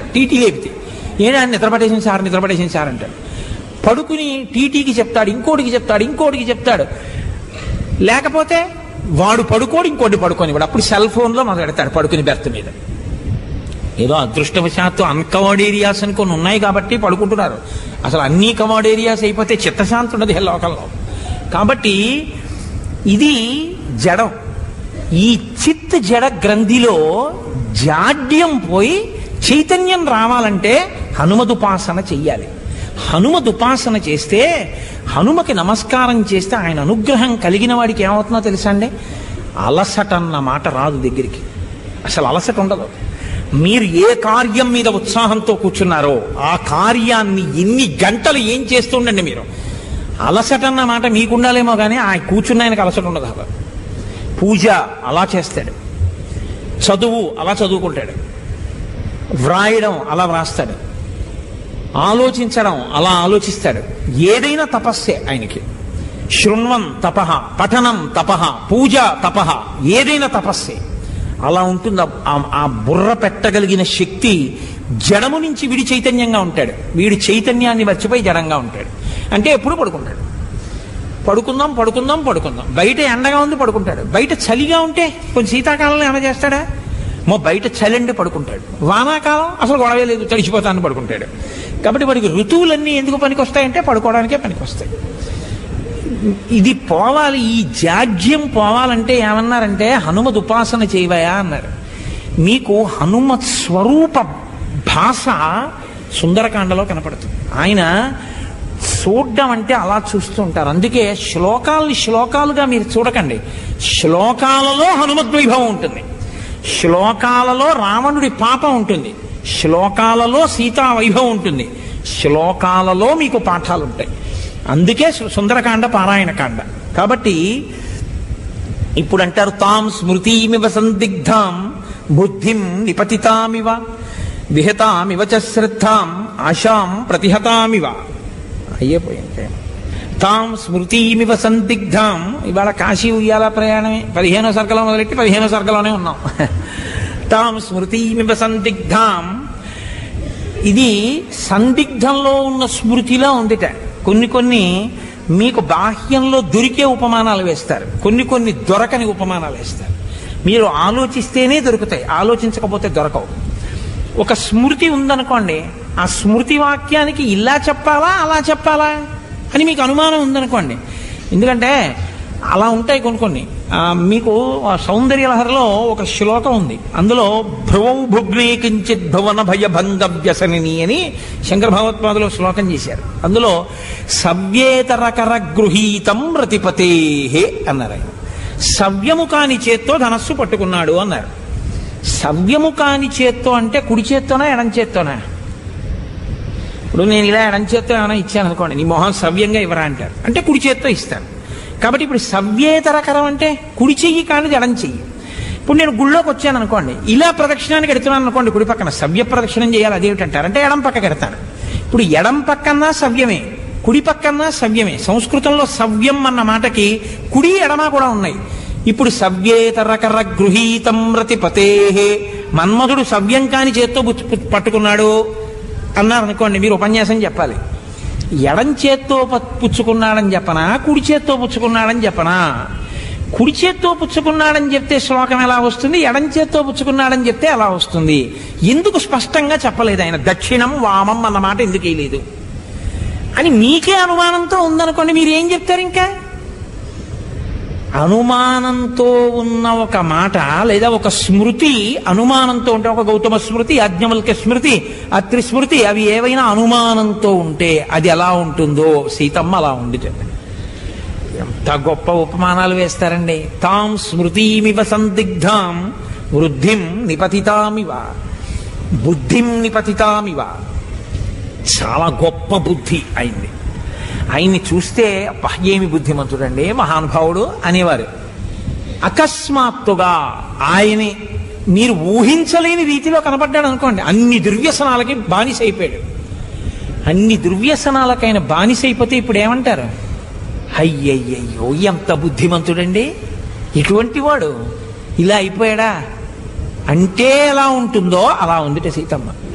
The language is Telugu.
టీటీ లేపితే ఏడా నిద్రపడేసింది సార్ నిద్రపడేసింది సార్ అంటాడు పడుకుని టీటీకి చెప్తాడు ఇంకోటికి చెప్తాడు ఇంకోటికి చెప్తాడు లేకపోతే వాడు పడుకోడు ఇంకోటి పడుకొని వాడు అప్పుడు సెల్ ఫోన్లో మొదలెడతాడు పడుకుని బెర్త్ మీద ఏదో అదృష్టవశాత్తు అన్కవర్డ్ ఏరియాస్ అని కొన్ని ఉన్నాయి కాబట్టి పడుకుంటున్నారు అసలు అన్ని కవర్డ్ ఏరియాస్ అయిపోతే చిత్తశాంతి ఉండదు ఈ లోకంలో కాబట్టి ఇది జడం ఈ చిత్ జడ గ్రంథిలో జాడ్యం పోయి చైతన్యం రావాలంటే హనుమదుపాసన చెయ్యాలి హనుమదుపాసన చేస్తే హనుమకి నమస్కారం చేస్తే ఆయన అనుగ్రహం కలిగిన వాడికి ఏమవుతుందో తెలుసా అండి అలసట అన్న మాట రాదు దగ్గరికి అసలు అలసట ఉండదు మీరు ఏ కార్యం మీద ఉత్సాహంతో కూర్చున్నారో ఆ కార్యాన్ని ఎన్ని గంటలు ఏం చేస్తుండండి మీరు అలసట అన్న మాట మీకుండాలేమో కానీ ఆ కూర్చున్న ఆయనకు అలసట ఉండదు అలా పూజ అలా చేస్తాడు చదువు అలా చదువుకుంటాడు వ్రాయడం అలా వ్రాస్తాడు ఆలోచించడం అలా ఆలోచిస్తాడు ఏదైనా తపస్సే ఆయనకి శృణ్వం తపహ పఠనం తపహ పూజ తపహ ఏదైనా తపస్సే అలా ఉంటుంది ఆ- ఆ- ఆ బుర్ర పెట్టగలిగిన శక్తి జడము నుంచి వీడి చైతన్యంగా ఉంటాడు వీడి చైతన్యాన్ని మర్చిపోయి జడంగా ఉంటాడు అంటే ఎప్పుడు పడుకుంటాడు పడుకుందాం పడుకుందాం పడుకుందాం బయట ఎండగా ఉంది పడుకుంటాడు బయట చలిగా ఉంటే కొంచెం శీతాకాలంలో ఏమైనా చేస్తాడా మా బయట చలండి పడుకుంటాడు వానాకాలం అసలు గొడవే లేదు తడిచిపోతాను పడుకుంటాడు కాబట్టి వాడికి ఋతువులన్నీ ఎందుకు పనికొస్తాయంటే పడుకోవడానికే పనికొస్తాయి ఇది పోవాలి ఈ జాడ్యం పోవాలంటే ఏమన్నారంటే హనుమద్ ఉపాసన చేయవయా అన్నారు మీకు హనుమత్ స్వరూప భాష సుందరకాండలో కనపడుతుంది ఆయన చూడడం అంటే అలా చూస్తూ ఉంటారు అందుకే శ్లోకాల్ని శ్లోకాలుగా మీరు చూడకండి శ్లోకాలలో హనుమద్ వైభవం ఉంటుంది శ్లోకాలలో రావణుడి పాపం ఉంటుంది శ్లోకాలలో సీతా వైభవం ఉంటుంది శ్లోకాలలో మీకు పాఠాలు ఉంటాయి అందుకే సు- సుందరకాండ పారాయణకాండ కాబట్టి ఇప్పుడు అంటారు తాం స్మృతిమివ సందిగ్ధాం బుద్ధిం నిపతితామివ విహతామివ చ శ్రద్ధాం ఆశాం ప్రతిహతామివ అయ్యే పోయింది తాం స్మృతిమివ సందిగ్ధాం ఇవాళ కాశీ ఉయ్యాల ప్రయాణమే పదిహేనో సర్గలో మొదలెట్టి పదిహేనో సర్గలోనే ఉన్నాం తాం స్మృతిమివ సందిగ్ధాం ఇది సందిగ్ధంలో ఉన్న స్మృతిలో ఉందిట కొన్ని కొన్ని మీకు బాహ్యంలో దొరికే ఉపమానాలు వేస్తారు కొన్ని కొన్ని దొరకని ఉపమానాలు వేస్తారు మీరు ఆలోచిస్తేనే దొరుకుతాయి ఆలోచించకపోతే దొరకవు ఒక స్మృతి ఉందనుకోండి ఆ స్మృతి వాక్యానికి ఇలా చెప్పాలా అలా చెప్పాలా అని మీకు అనుమానం ఉందనుకోండి ఎందుకంటే అలా ఉంటాయి కొన్ని కొన్ని ఆ, మీకు ఆ సౌందర్యలహరిలో ఒక శ్లోకం ఉంది అందులో భ్రువౌ భుగ్నే కించిత్ భువన భయ భంగ వ్యసనిని అని శంకర భగవత్పాదులో శ్లోకం చేశారు అందులో సవ్యేతరకర గృహీతం రతిపతే అన్నారు ఆయన సవ్యము కాని చేత్తో ధనస్సు పట్టుకున్నాడు అన్నారు సవ్యము కాని చేత్తో అంటే కుడి చేత్తోనా ఎడం చేత్తోనా ఇప్పుడు నేను ఇలా ఎడం చేత్తో ఏమైనా ఇచ్చాను అనుకోండి నీ మొహం సవ్యంగా ఇవ్వరా అంటారు అంటే కుడి చేత్తో ఇస్తాను కాబట్టి ఇప్పుడు సవ్యేతరకరం అంటే కుడి చెయ్యి కానిది ఎడం చెయ్యి ఇప్పుడు నేను గుళ్ళోకి వచ్చాను అనుకోండి ఇలా ప్రదక్షిణానికి ఎడుతున్నాను అనుకోండి కుడి పక్కన సవ్య ప్రదక్షిణం చేయాలి అదేమిటంటారు అంటే ఎడం పక్కకి ఎడతాను ఇప్పుడు ఎడం పక్కన్నా సవ్యమే కుడి పక్కన్నా సవ్యమే సంస్కృతంలో సవ్యం అన్న మాటకి కుడి ఎడమ కూడా ఉన్నాయి ఇప్పుడు సవ్యేతరకర గృహీతం రతిపతే మన్మధుడు సవ్యం కాని చేత్తో పుచ్చు- పట్టుకున్నాడు అన్నారు అనుకోండి మీరు ఉపన్యాసం చెప్పాలి ఎడం చేత్తో ప- పుచ్చుకున్నాడని చెప్పనా కుడి చేత్తో పుచ్చుకున్నాడని చెప్పనా కుడి చేత్తో పుచ్చుకున్నాడని చెప్తే శ్లోకం ఎలా వస్తుంది ఎడం చేత్తో పుచ్చుకున్నాడని చెప్తే ఎలా వస్తుంది ఎందుకు స్పష్టంగా చెప్పలేదు ఆయన దక్షిణం వామం అన్న మాట ఎందుకు వేయలేదు అని మీకే అనుమానంతో ఉందనుకోండి మీరు ఏం చెప్తారు ఇంకా అనుమానంతో ఉన్న ఒక మాట లేదా ఒక స్మృతి అనుమానంతో ఉంటే ఒక గౌతమ స్మృతి యాజ్ఞవల్క్య స్మృతి అత్రి స్మృతి అవి ఏవైనా అనుమానంతో ఉంటే అది ఎలా ఉంటుందో సీతమ్మ అలా ఉంది ఎంత గొప్ప ఉపమానాలు వేస్తారండి తాం స్మృతిమివ సందిగ్ధాం వృద్ధిం నిపతితామివ బుద్ధిం నిపతితామివ చాలా గొప్ప బుద్ధి అయింది ఆయన్ని చూస్తే అబ్బా ఏమి బుద్ధిమంతుడండి మహానుభావుడు అనేవారు అకస్మాత్తుగా ఆయనే మీరు ఊహించలేని రీతిలో కనపడ్డాడు అనుకోండి అన్ని దుర్వ్యసనాలకి బానిస అయిపోయాడు అన్ని దుర్వ్యసనాలకైన బానిస అయిపోతే ఇప్పుడు ఏమంటారు అయ్యయ్యయ్యో ఎంత బుద్ధిమంతుడండి ఇటువంటి వాడు ఇలా అయిపోయాడా అంటే ఎలా ఉంటుందో అలా ఉందిట సీతమ్మ